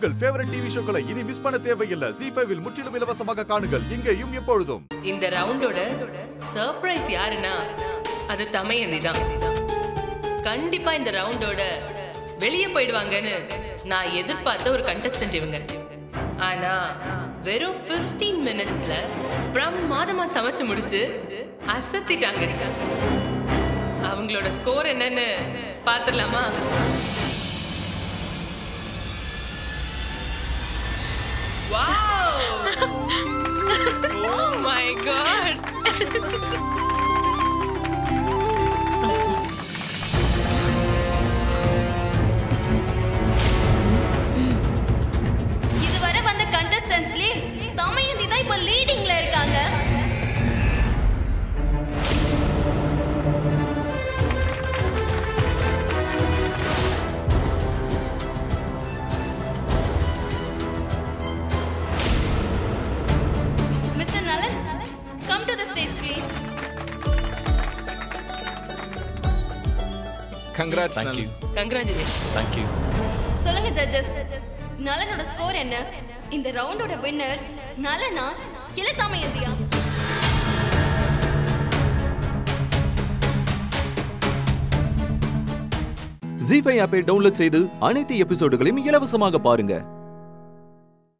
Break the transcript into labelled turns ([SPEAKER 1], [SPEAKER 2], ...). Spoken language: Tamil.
[SPEAKER 1] உங்கள் ஃபேவரட் டிவி ஷோக்களை இனி மிஸ் பண்ண தேவையில்லை ஜி ஃபைவில் முற்றிலும் இலவசமாக காணுங்கள் இங்கேயும் எப்பொழுதும்
[SPEAKER 2] இந்த ரவுண்டோட சர்ப்ரைஸ் யாருன்னா அது தமையந்தி தான் கண்டிப்பா இந்த ரவுண்டோட வெளியே போயிடுவாங்கன்னு நான் எதிர்பார்த்த ஒரு கண்டஸ்டன்ட் இவங்க ஆனா வெறும் 15 மினிட்ஸ்ல பிரமாதமா சமைச்சு முடிச்சு அசத்திட்டாங்க அவங்களோட ஸ்கோர் என்னன்னு பாத்துடலாமா வாவ் ஓ மை காட்
[SPEAKER 3] இதுவரை வந்த கண்டஸ்டன்ஸ்லயே தமயந்தி தான் இப்ப லீடிங்ல இருக்காங்க mister Nalan come to the stage please
[SPEAKER 4] congrats
[SPEAKER 5] Thank you.
[SPEAKER 2] Congratulation
[SPEAKER 5] thank you
[SPEAKER 3] சொல்லுங்க ஜட்ஜஸ் நலனோட ஸ்கோர் என்ன இந்த ரவுண்டோட வின்னர் நலனா இல்ல தமயந்தியா
[SPEAKER 6] ஜி ஃபைவ் ஆப்பை டவுன்லோட் செய்து அனைத்து எபிசோடுகளையும் இலவசமாக பாருங்க